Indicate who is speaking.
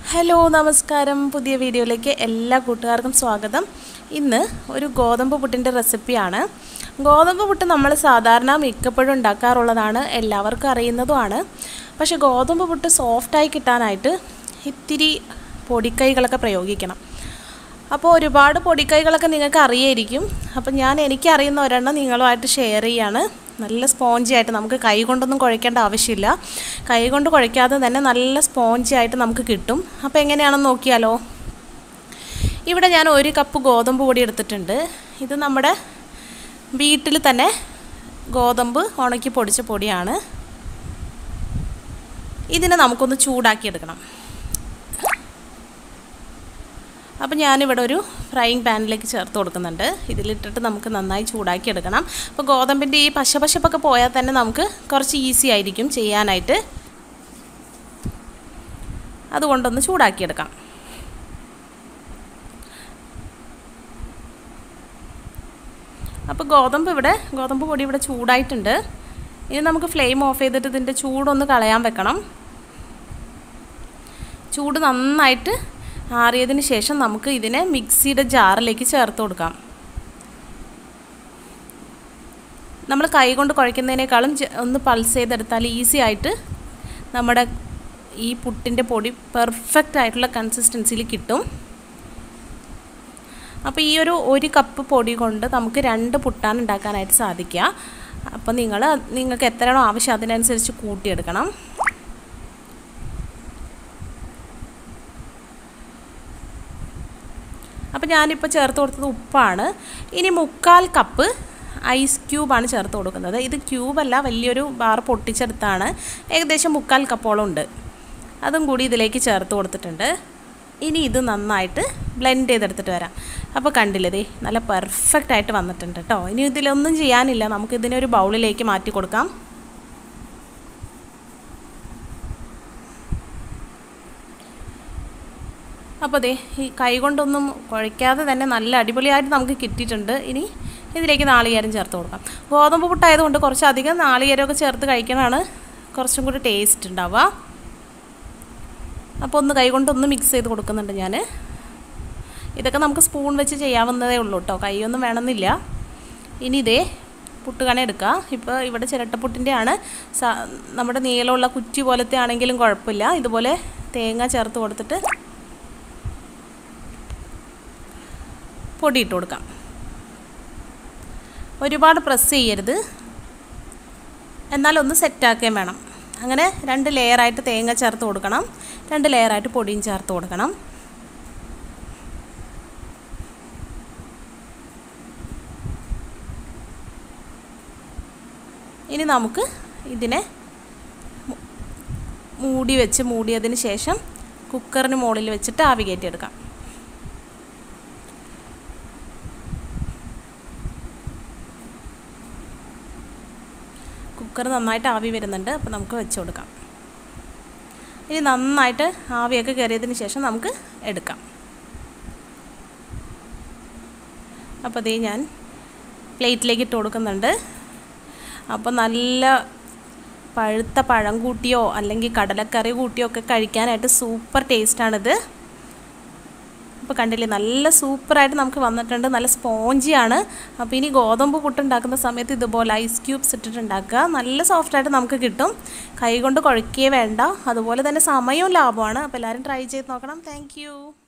Speaker 1: hello നമസ്കാരം പുതിയ വീഡിയോയിലേക്ക് എല്ലാ കൂട്ടുകാർക്കും സ്വാഗതം ഇന്ന് ഒരു ഗോതമ്പ് പുട്ടിൻ്റെ റെസിപ്പിയാണ് ഗോതമ്പ് പുട്ട് നമ്മൾ സാധാരണ മിക്കപ്പോഴും ഉണ്ടാക്കാറുള്ളതാണ് എല്ലാവർക്കും അറിയുന്നതുമാണ് പക്ഷേ ഗോതമ്പ് പുട്ട് സോഫ്റ്റായി കിട്ടാനായിട്ട് ഇത്തിരി പൊടിക്കൈകളൊക്കെ പ്രയോഗിക്കണം അപ്പോൾ ഒരുപാട് പൊടിക്കൈകളൊക്കെ നിങ്ങൾക്ക് അറിയായിരിക്കും അപ്പം ഞാൻ എനിക്കറിയുന്ന ഒരെണ്ണം നിങ്ങളുമായിട്ട് ഷെയർ ചെയ്യാണ് നല്ല സ്പോഞ്ചി ആയിട്ട് നമുക്ക് കൈ കൊണ്ടൊന്നും കുഴയ്ക്കേണ്ട ആവശ്യമില്ല കൈ കൊണ്ട് കുഴയ്ക്കാതെ തന്നെ നല്ല സ്പോഞ്ചി ആയിട്ട് നമുക്ക് കിട്ടും അപ്പോൾ എങ്ങനെയാണെന്ന് നോക്കിയാലോ ഇവിടെ ഞാൻ ഒരു കപ്പ് ഗോതമ്പ് പൊടി എടുത്തിട്ടുണ്ട് ഇത് നമ്മുടെ വീട്ടിൽ തന്നെ ഗോതമ്പ് ഉണക്കി പൊടിച്ച പൊടിയാണ് ഇതിനെ നമുക്കൊന്ന് ചൂടാക്കിയെടുക്കണം അപ്പോൾ ഞാനിവിടെ ഒരു ഫ്രൈയിങ് പാനിലേക്ക് ചേർത്ത് കൊടുക്കുന്നുണ്ട് ഇതിലിട്ടിട്ട് നമുക്ക് നന്നായി ചൂടാക്കി എടുക്കണം അപ്പോൾ ഗോതമ്പിൻ്റെ ഈ പശപശപ്പൊക്കെ പോയാൽ തന്നെ നമുക്ക് കുറച്ച് ഈസി ആയിരിക്കും ചെയ്യാനായിട്ട് അതുകൊണ്ടൊന്ന് ചൂടാക്കിയെടുക്കാം അപ്പോൾ ഗോതമ്പ് ഇവിടെ ഗോതമ്പ് പൊടി ഇവിടെ ചൂടായിട്ടുണ്ട് ഇനി നമുക്ക് ഫ്ലെയിം ഓഫ് ചെയ്തിട്ട് ഇതിൻ്റെ ചൂടൊന്ന് കളയാൻ വെക്കണം ചൂട് നന്നായിട്ട് ആറിയതിന് ശേഷം നമുക്ക് ഇതിനെ മിക്സിയുടെ ജാറിലേക്ക് ചേർത്ത് കൊടുക്കാം നമ്മൾ കൈ കൊണ്ട് കുഴയ്ക്കുന്നതിനേക്കാളും ഒന്ന് പൾസ് ചെയ്തെടുത്താൽ ഈസി ആയിട്ട് നമ്മുടെ ഈ പുട്ടിൻ്റെ പൊടി പെർഫെക്റ്റ് ആയിട്ടുള്ള കൺസിസ്റ്റൻസിയിൽ കിട്ടും അപ്പോൾ ഈ ഒരു ഒരു കപ്പ് പൊടി കൊണ്ട് നമുക്ക് രണ്ട് പുട്ടാണ് ഉണ്ടാക്കാനായിട്ട് സാധിക്കുക അപ്പോൾ നിങ്ങൾ നിങ്ങൾക്ക് എത്രയാണോ ആവശ്യം അതിനനുസരിച്ച് കൂട്ടിയെടുക്കണം അപ്പോൾ ഞാനിപ്പോൾ ചേർത്ത് കൊടുത്തത് ഉപ്പാണ് ഇനി മുക്കാൽ കപ്പ് ഐസ് ക്യൂബാണ് ചേർത്ത് കൊടുക്കുന്നത് ഇത് ക്യൂബല്ല വലിയൊരു ബാർ പൊട്ടിച്ചെടുത്താണ് ഏകദേശം മുക്കാൽ കപ്പോളം ഉണ്ട് അതും കൂടി ഇതിലേക്ക് ചേർത്ത് കൊടുത്തിട്ടുണ്ട് ഇനി ഇത് നന്നായിട്ട് ബ്ലെൻഡ് ചെയ്തെടുത്തിട്ട് വരാം അപ്പോൾ കണ്ടില്ലേ നല്ല പെർഫെക്റ്റ് ആയിട്ട് വന്നിട്ടുണ്ട് കേട്ടോ ഇനി ഇതിലൊന്നും ചെയ്യാനില്ല നമുക്ക് ഇതിനെ ഒരു ബൗളിലേക്ക് മാറ്റി കൊടുക്കാം അപ്പോൾ അതെ ഈ കൈ കൊണ്ടൊന്നും കുഴയ്ക്കാതെ തന്നെ നല്ല അടിപൊളിയായിട്ട് നമുക്ക് കിട്ടിയിട്ടുണ്ട് ഇനി ഇതിലേക്ക് നാളികേരം ചേർത്ത് കൊടുക്കാം ഗോതമ്പ് പുട്ടായതുകൊണ്ട് കുറച്ചധികം നാളികേരമൊക്കെ ചേർത്ത് കഴിക്കാനാണ് കുറച്ചും കൂടി ടേസ്റ്റ് ഉണ്ടാവുക അപ്പോൾ ഒന്ന് കൈ കൊണ്ടൊന്ന് മിക്സ് ചെയ്ത് കൊടുക്കുന്നുണ്ട് ഞാൻ ഇതൊക്കെ നമുക്ക് സ്പൂൺ വെച്ച് ചെയ്യാവുന്നതേ ഉള്ളൂ കേട്ടോ കൈയൊന്നും വേണമെന്നില്ല ഇനി ഇതേ പുട്ടുകണ എടുക്കുക ഇപ്പോൾ ഇവിടെ ചിരട്ടപ്പുട്ടിൻ്റെ ആണ് നമ്മുടെ നീളമുള്ള കുറ്റി പോലത്തെ ആണെങ്കിലും കുഴപ്പമില്ല ഇതുപോലെ തേങ്ങ ചേർത്ത് കൊടുത്തിട്ട് പൊടിയിട്ട് കൊടുക്കാം ഒരുപാട് പ്രസ് ചെയ്യരുത് എന്നാലൊന്ന് സെറ്റാക്കുകയും വേണം അങ്ങനെ രണ്ട് ലെയറായിട്ട് തേങ്ങ ചേർത്ത് കൊടുക്കണം രണ്ട് ലെയറായിട്ട് പൊടിയും ചേർത്ത് കൊടുക്കണം ഇനി നമുക്ക് ഇതിനെ മൂടി വെച്ച് മൂടിയതിന് ശേഷം കുക്കറിന് മുകളിൽ വെച്ചിട്ട് ആവി കയറ്റിയെടുക്കാം കുക്കർ നന്നായിട്ട് ആവി വരുന്നുണ്ട് അപ്പോൾ നമുക്ക് വെച്ച് കൊടുക്കാം ഇനി നന്നായിട്ട് ആവിയൊക്കെ കയറിയതിന് ശേഷം നമുക്ക് എടുക്കാം അപ്പോൾ അതേ ഞാൻ പ്ലേറ്റിലേക്ക് ഇട്ട് കൊടുക്കുന്നുണ്ട് അപ്പോൾ നല്ല പഴുത്ത പഴം കൂട്ടിയോ അല്ലെങ്കിൽ കടലക്കറി കൂട്ടിയോ ഒക്കെ കഴിക്കാനായിട്ട് സൂപ്പർ ടേസ്റ്റാണിത് അപ്പോൾ കണ്ടില്ലേ നല്ല സൂപ്പറായിട്ട് നമുക്ക് വന്നിട്ടുണ്ട് നല്ല സ്പോഞ്ചിയാണ് അപ്പോൾ ഇനി ഗോതമ്പ് പുട്ടുണ്ടാക്കുന്ന സമയത്ത് ഇതുപോലെ ഐസ് ക്യൂബ്സ് ഇട്ടിട്ടുണ്ടാക്കുക നല്ല സോഫ്റ്റായിട്ട് നമുക്ക് കിട്ടും കൈ കൊണ്ട് കുഴക്കുകയേ വേണ്ട അതുപോലെ തന്നെ സമയവും ലാഭമാണ് അപ്പോൾ എല്ലാവരും ട്രൈ ചെയ്ത് നോക്കണം താങ്ക്